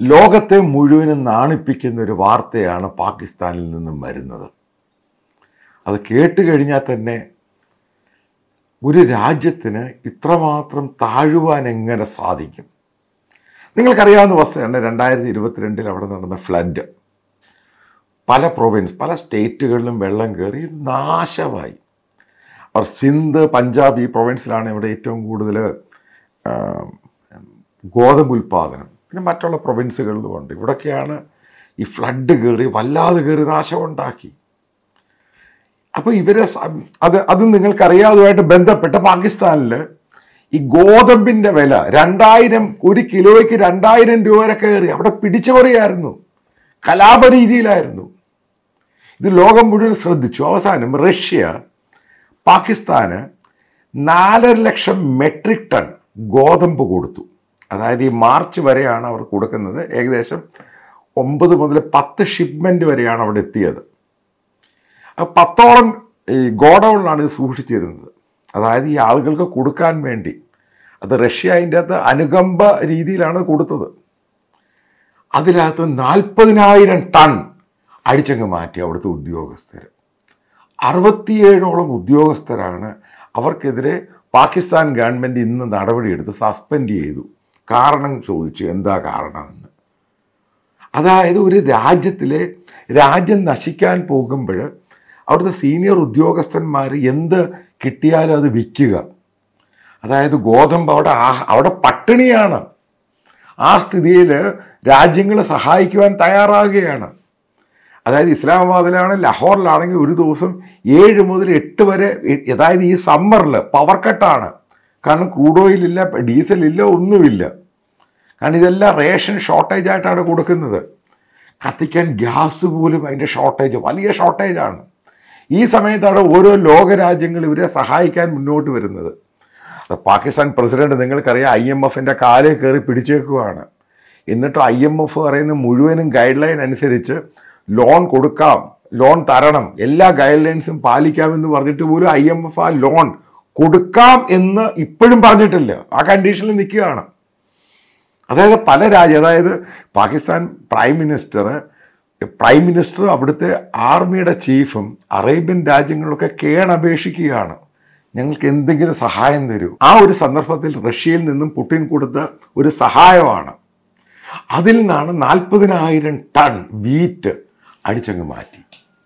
ലോകത്തെ മുഴുവനും നാണിപ്പിക്കുന്ന ഒരു വാർത്തയാണ് പാകിസ്ഥാനിൽ നിന്നും വരുന്നത് അത് കേട്ട് കഴിഞ്ഞാൽ തന്നെ ഒരു രാജ്യത്തിന് ഇത്രമാത്രം താഴുവാൻ എങ്ങനെ സാധിക്കും നിങ്ങൾക്കറിയാവുന്ന വസ്തുതയാണ് രണ്ടായിരത്തി ഇരുപത്തിരണ്ടിൽ അവിടെ നടന്ന ഫ്ലഡ് പല പ്രൊവിൻസ് പല സ്റ്റേറ്റുകളിലും വെള്ളം കയറി ഇത് നാശമായി അവർ സിന്ധ് പഞ്ചാബ് ഈ പ്രൊവിൻസിലാണ് ഇവിടെ ഏറ്റവും കൂടുതൽ ആ, ഗോതമ്പ് ഉൽപ്പാദനം പിന്നെ മറ്റുള്ള പ്രൊവിൻസുകളിലും ഉണ്ട് ഇവിടൊക്കെയാണ് ഈ ഫ്ലഡ് കയറി വല്ലാതെ കയറി നാശമുണ്ടാക്കി അപ്പോൾ ഇവരെ സ- അത് അത് നിങ്ങൾക്കറിയാവുന്നതായിട്ട് ബന്ധപ്പെട്ട് പാകിസ്ഥാനിൽ ഈ ഗോതമ്പിന്റെ വില രണ്ടായിരം ഒരു കിലോയ്ക്ക് രണ്ടായിരം രൂപ വരെ കയറി അവിടെ പിടിച്ചുപറിയായിരുന്നു കലാപരീതിയിലായിരുന്നു ഇത് ലോകം മുഴുവൻ ശ്രദ്ധിച്ചു അവസാനം റഷ്യ പാകിസ്ഥാന് നാലര ലക്ഷം മെട്രിക് ടൺ ഗോതമ്പ് കൊടുത്തു അതായത് ഈ മാർച്ച് വരെയാണ് അവർ കൊടുക്കുന്നത് ഏകദേശം ഒമ്പത് മുതൽ പത്ത് ഷിപ്മെന്റ് വരെയാണ് അവിടെ എത്തിയത് ആ പത്തോളം ഈ ഗോഡൗണിലാണ് ഇത് സൂക്ഷിച്ചിരുന്നത് അതായത് ഈ ആളുകൾക്ക് കൊടുക്കാൻ വേണ്ടി അത് റഷ്യ അതിൻ്റെ അകത്ത് അനുകമ്പ രീതിയിലാണ് കൊടുത്തത് അതിനകത്ത് നാൽപ്പതിനായിരം ടൺ അടിച്ചങ്ങ് മാറ്റി അവിടുത്തെ ഉദ്യോഗസ്ഥർ അറുപത്തിയേഴോളം ഉദ്യോഗസ്ഥരാണ് അവർക്കെതിരെ പാകിസ്ഥാൻ ഗവൺമെൻറ് ഇന്ന് നടപടിയെടുത്ത് സസ്പെൻഡ് ചെയ്തു കാരണം ചോദിച്ചു എന്താ കാരണമെന്ന് അതായത് ഒരു രാജ്യത്തിലെ രാജ്യം നശിക്കാൻ പോകുമ്പോൾ അവിടുത്തെ സീനിയർ ഉദ്യോഗസ്ഥന്മാർ എന്ത് കിട്ടിയാലും അത് വിൽക്കുക അതായത് ഗോതമ്പ് അവിടെ ആ- അവിടെ പട്ടിണിയാണ് ആ സ്ഥിതിയിൽ രാജ്യങ്ങളെ സഹായിക്കുവാൻ തയ്യാറാകുകയാണ് അതായത് ഇസ്ലാമാബാദിലാണ് ലാഹോറിലാണെങ്കിൽ ഒരു ദിവസം ഏഴ് മുതൽ എട്ട് വരെ എ- അതായത് ഈ സമ്മറിൽ പവർ കട്ടാണ് കാരണം ക്രൂഡ് ഓയിൽ ഇല്ല ഡീസൽ ഇല്ല ഒന്നുമില്ല കാരണം ഇതെല്ലാം റേഷൻ ഷോർട്ടേജ് ആയിട്ടാണ് കൊടുക്കുന്നത് കത്തിക്കാൻ ഗ്യാസ് പോലും അതിൻ്റെ ഷോർട്ടേജ് വലിയ ഷോർട്ടേജാണ് ഈ സമയത്താണ് ഓരോ ലോകരാജ്യങ്ങൾ ഇവരെ സഹായിക്കാൻ മുന്നോട്ട് വരുന്നത് അത് പാകിസ്ഥാൻ പ്രസിഡന്റ് നിങ്ങൾക്കറിയാം ഐ എം എഫിൻ്റെ കാലേ കയറി പിടിച്ചേക്കുവാണ് എന്നിട്ട് ഐ എം എഫ് പറയുന്ന മുഴുവനും ഗൈഡ് ലൈൻ അനുസരിച്ച് ലോൺ കൊടുക്കാം ലോൺ തരണം എല്ലാ ഗൈഡ് ലൈൻസും പാലിക്കാമെന്ന് പറഞ്ഞിട്ട് പോലും ഐ എം എഫ് ആ ലോൺ കൊടുക്കാം എന്ന് ഇപ്പോഴും പറഞ്ഞിട്ടില്ല ആ കണ്ടീഷനിൽ നിൽക്കുകയാണ് അതായത് പല രാജ്യം അതായത് Pakistan prime minister prime minister അവിടുത്തെ ആർമിയുടെ ചീഫും അറേബ്യൻ രാജ്യങ്ങളിലൊക്കെ കേണപേക്ഷിക്കുകയാണ് ഞങ്ങൾക്ക് എന്തെങ്കിലും സഹായം തരൂ ആ ഒരു സന്ദർഭത്തിൽ റഷ്യയിൽ നിന്നും പുടിൻ കൊടുത്ത ഒരു സഹായമാണ് അതിൽ നിന്നാണ് നാൽപ്പതിനായിരം ടൺ വീറ്റ് അടിച്ചങ്ങ് മാറ്റി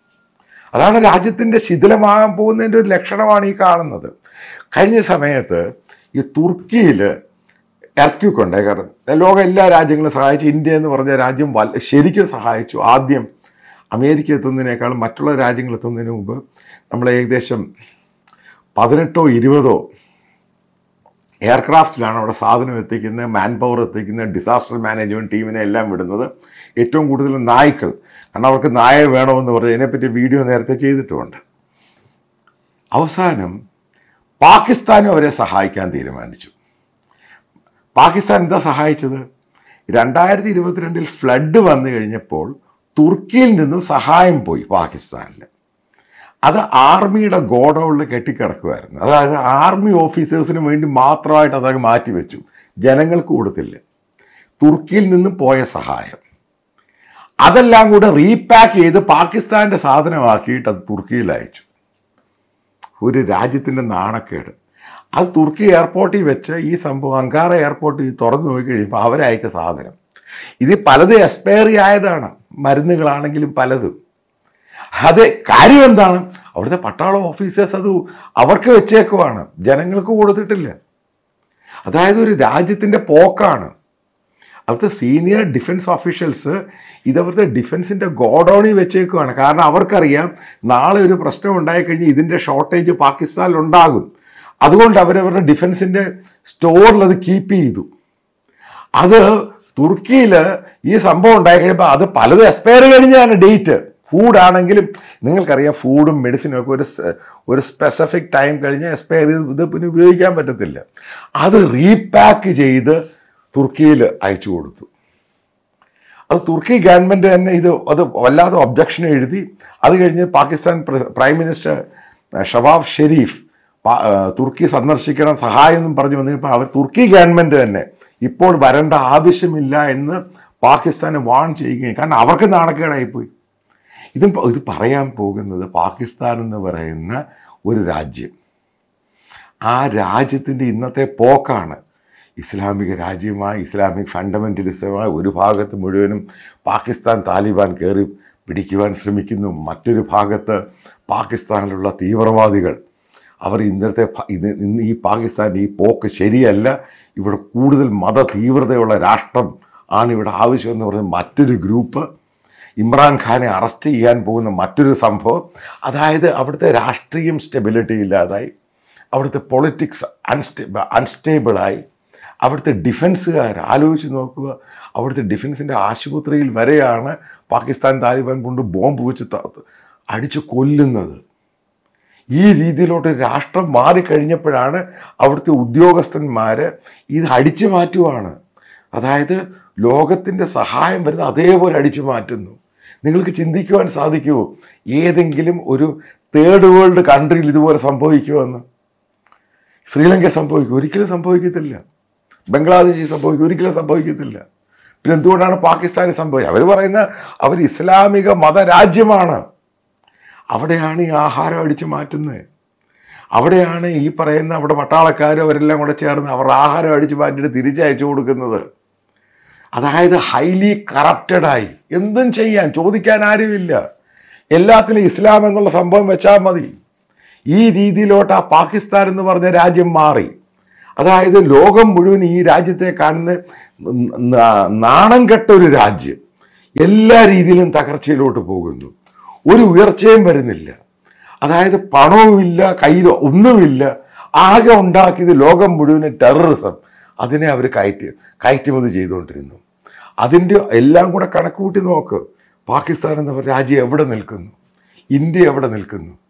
അതാണ് രാജ്യത്തിൻ്റെ ശിഥിലമാകാൻ പോകുന്നതിൻ്റെ ഒരു ലക്ഷണമാണ് ഈ കാണുന്നത് കഴിഞ്ഞ സമയത്ത് ഈ തുർക്കിയിൽ എർക്യൂക്ക് ഉണ്ടായി കാരണം ലോകം എല്ലാ രാജ്യങ്ങളും സഹായിച്ചു ഇന്ത്യ എന്ന് പറഞ്ഞ രാജ്യം വല്ല ശരിക്കും സഹായിച്ചു ആദ്യം അമേരിക്ക എത്തുന്നതിനേക്കാളും മറ്റുള്ള രാജ്യങ്ങൾ എത്തുന്നതിന് മുമ്പ് നമ്മൾ ഏകദേശം പതിനെട്ടോ ഇരുപതോ എയർക്രാഫ്റ്റിലാണ് അവിടെ സാധനം എത്തിക്കുന്നത് മാൻ പവർ എത്തിക്കുന്നത് ഡിസാസ്റ്റർ മാനേജ്മെൻറ്റ് ടീമിനെ എല്ലാം വിടുന്നത് ഏറ്റവും കൂടുതൽ നായ്ക്കൾ കാരണം അവർക്ക് നായ വേണമെന്ന് പറഞ്ഞ് ഇതിനെപ്പറ്റി വീഡിയോ നേരത്തെ ചെയ്തിട്ടുമുണ്ട് അവസാനം പാകിസ്ഥാനും അവരെ സഹായിക്കാൻ തീരുമാനിച്ചു പാകിസ്ഥാൻ എന്താ സഹായിച്ചത് രണ്ടായിരത്തി ഇരുപത്തിരണ്ടിൽ ഫ്ലഡ് വന്നു കഴിഞ്ഞപ്പോൾ തുർക്കിയിൽ നിന്നും സഹായം പോയി പാകിസ്ഥാനിൽ അത് ആർമിയുടെ ഗോഡൗണിൽ കെട്ടിക്കിടക്കുമായിരുന്നു അതായത് ആർമി ഓഫീസേഴ്സിന് വേണ്ടി മാത്രമായിട്ട് അതങ്ങ് മാറ്റിവെച്ചു ജനങ്ങൾക്ക് കൊടുത്തില്ല തുർക്കിയിൽ നിന്നും പോയ സഹായം അതെല്ലാം കൂടെ റീപാക്ക് ചെയ്ത് പാകിസ്ഥാൻ്റെ സാധനമാക്കിയിട്ട് അത് തുർക്കിയിൽ അയച്ചു ഒരു രാജ്യത്തിൻ്റെ നാണക്കേട് അത് തുർക്കി എയർപോർട്ടിൽ വെച്ച് ഈ സംഭവം അങ്കാറ എയർപോർട്ടിൽ തുറന്നു നോക്കി കഴിയുമ്പോൾ അവരയച്ച സാധനം ഇത് പലതും എക്സ്പയറി ആയതാണ് മരുന്നുകളാണെങ്കിലും പലതും അത് കാര്യം എന്താണ് അവിടുത്തെ പട്ടാള ഓഫീസേഴ്സ് അത് അവർക്ക് വെച്ചേക്കുവാണ് ജനങ്ങൾക്ക് കൊടുത്തിട്ടില്ല അതായത് ഒരു രാജ്യത്തിൻ്റെ പോക്കാണ് അവിടുത്തെ സീനിയർ ഡിഫൻസ് ഓഫീഷ്യൽസ് ഇതവിടുത്തെ ഡിഫൻസിൻ്റെ ഗോഡൗണിൽ വെച്ചേക്കുവാണ് കാരണം അവർക്കറിയാം നാളെ ഒരു പ്രശ്നം ഉണ്ടായിക്കഴിഞ്ഞാൽ ഇതിൻ്റെ ഷോർട്ടേജ് പാകിസ്ഥാനിൽ ഉണ്ടാകും അതുകൊണ്ട് അവരവരുടെ ഡിഫൻസിൻ്റെ സ്റ്റോറിൽ അത് കീപ്പ് ചെയ്തു അത് തുർക്കിയിൽ ഈ സംഭവം ഉണ്ടായി കഴിയുമ്പോൾ അത് പലതും എക്സ്പയർ കഴിഞ്ഞാണ് ഡേറ്റ് ഫുഡ് ആണെങ്കിലും നിങ്ങൾക്കറിയാം ഫുഡും മെഡിസിനും ഒക്കെ ഒരു സ- ഒരു സ്പെസിഫിക് ടൈം കഴിഞ്ഞ് എക്സ്പയർ ചെയ്ത് ഇത് പിന്നെ ഉപയോഗിക്കാൻ പറ്റത്തില്ല അത് റീപാക്ക് ചെയ്ത് തുർക്കിയിൽ അയച്ചു കൊടുത്തു അത് തുർക്കി ഗവൺമെൻറ് തന്നെ ഇത് അത് വല്ലാതെ ഒബ്ജക്ഷൻ എഴുതി അത് കഴിഞ്ഞ് പാകിസ്ഥാൻ പ്ര- പ്രൈം മിനിസ്റ്റർ ഷവാബ് ഷെരീഫ് പാ- ആ, തുർക്കി സന്ദർശിക്കണം സഹായം എന്നും പറഞ്ഞു വന്നപ്പോൾ അവർ തുർക്കി ഗവൺമെൻറ് തന്നെ ഇപ്പോൾ വരേണ്ട ആവശ്യമില്ല എന്ന് പാകിസ്ഥാനെ വാൺ ചെയ്യുകയും കാരണം അവർക്ക് നാണക്കേടായിപ്പോയി ഇതും പ- ഇത് പറയാൻ പോകുന്നത് പാകിസ്ഥാൻ എന്ന് പറയുന്ന ഒരു രാജ്യം ആ രാജ്യത്തിൻ്റെ ഇന്നത്തെ പോക്കാണ് ഇസ്ലാമിക രാജ്യമായി ഇസ്ലാമിക് ഫണ്ടമെൻ്റലിസമായി ഒരു ഭാഗത്ത് മുഴുവനും പാകിസ്ഥാൻ താലിബാൻ കയറി പിടിക്കുവാൻ ശ്രമിക്കുന്നു മറ്റൊരു ഭാഗത്ത് പാകിസ്ഥാനിലുള്ള തീവ്രവാദികൾ അവർ ഇന്നത്തെ ഭ- ഇത് ഇന്ന് ഈ പാകിസ്ഥാൻ ഈ പോക്ക് ശരിയല്ല ഇവിടെ കൂടുതൽ മത തീവ്രതയുള്ള രാഷ്ട്രം ആണ് ഇവിടെ ആവശ്യമെന്ന് പറഞ്ഞ മറ്റൊരു ഗ്രൂപ്പ് ഇമ്രാൻഖാനെ അറസ്റ്റ് ചെയ്യാൻ പോകുന്ന മറ്റൊരു സംഭവം അതായത് അവിടുത്തെ രാഷ്ട്രീയം സ്റ്റെബിലിറ്റി ഇല്ലാതായി അവിടുത്തെ പൊളിറ്റിക്സ് അൺസ്റ്റേ അൺസ്റ്റേബിളായി അവിടുത്തെ ഡിഫൻസുകാർ ആലോചിച്ച് നോക്കുക അവിടുത്തെ ഡിഫൻസിൻ്റെ ആശുപത്രിയിൽ വരെയാണ് പാകിസ്ഥാൻ താലിബാൻ കൊണ്ട് ബോംബ് വെച്ച് ത- അടിച്ച് കൊല്ലുന്നത് ഈ രീതിയിലോട്ട് രാഷ്ട്രം മാറിക്കഴിഞ്ഞപ്പോഴാണ് അവിടുത്തെ ഉദ്യോഗസ്ഥന്മാർ ഇത് അടിച്ചു മാറ്റുവാണ് അതായത് ലോകത്തിൻ്റെ സഹായം വരുന്ന അതേപോലെ അടിച്ചു മാറ്റുന്നു നിങ്ങൾക്ക് ചിന്തിക്കുവാൻ സാധിക്കുമോ ഏതെങ്കിലും ഒരു തേർഡ് വേൾഡ് കൺട്രിയിൽ ഇതുപോലെ സംഭവിക്കുമെന്ന് ശ്രീലങ്ക സംഭവിക്കും ഒരിക്കലും സംഭവിക്കത്തില്ല ബംഗ്ലാദേശിൽ സംഭവിക്കും ഒരിക്കലും സംഭവിക്കത്തില്ല പിന്നെ എന്തുകൊണ്ടാണ് പാകിസ്ഥാനിൽ സംഭവിച്ചത് അവർ പറയുന്ന അവർ ഇസ്ലാമിക മതരാജ്യമാണ് അവിടെയാണ് ഈ ആഹാരം അടിച്ചു മാറ്റുന്നത് അവിടെയാണ് ഈ പറയുന്ന അവിടെ പട്ടാളക്കാരും അവരെല്ലാം കൂടെ ചേർന്ന് അവർ ആഹാരം അടിച്ചു മാറ്റിയിട്ട് തിരിച്ചയച്ചു കൊടുക്കുന്നത് അതായത് ഹൈലി കറപ്റ്റഡായി എന്തും ചെയ്യാൻ ചോദിക്കാൻ ആരുമില്ല എല്ലാത്തിലും ഇസ്ലാം എന്നുള്ള സംഭവം വെച്ചാൽ മതി ഈ രീതിയിലോട്ട് ആ പാകിസ്ഥാൻ എന്ന് പറഞ്ഞ രാജ്യം മാറി അതായത് ലോകം മുഴുവൻ ഈ രാജ്യത്തെ കാണുന്ന ന- നാണം കെട്ട ഒരു രാജ്യം എല്ലാ രീതിയിലും തകർച്ചയിലോട്ട് പോകുന്നു ഒരു ഉയർച്ചയും വരുന്നില്ല അതായത് പണവുമില്ല കയ്യിൽ ഒന്നുമില്ല ആകെ ഉണ്ടാക്കിയത് ലോകം മുഴുവൻ ടെററിസം അതിനെ അവർ കയറ്റി കയറ്റുമതി ചെയ്തുകൊണ്ടിരുന്നു അതിൻ്റെ എല്ലാം കൂടെ കണക്കുകൂട്ടി നോക്ക് പാകിസ്ഥാൻ എന്ന രാജ്യം എവിടെ നിൽക്കുന്നു ഇന്ത്യ എവിടെ നിൽക്കുന്നു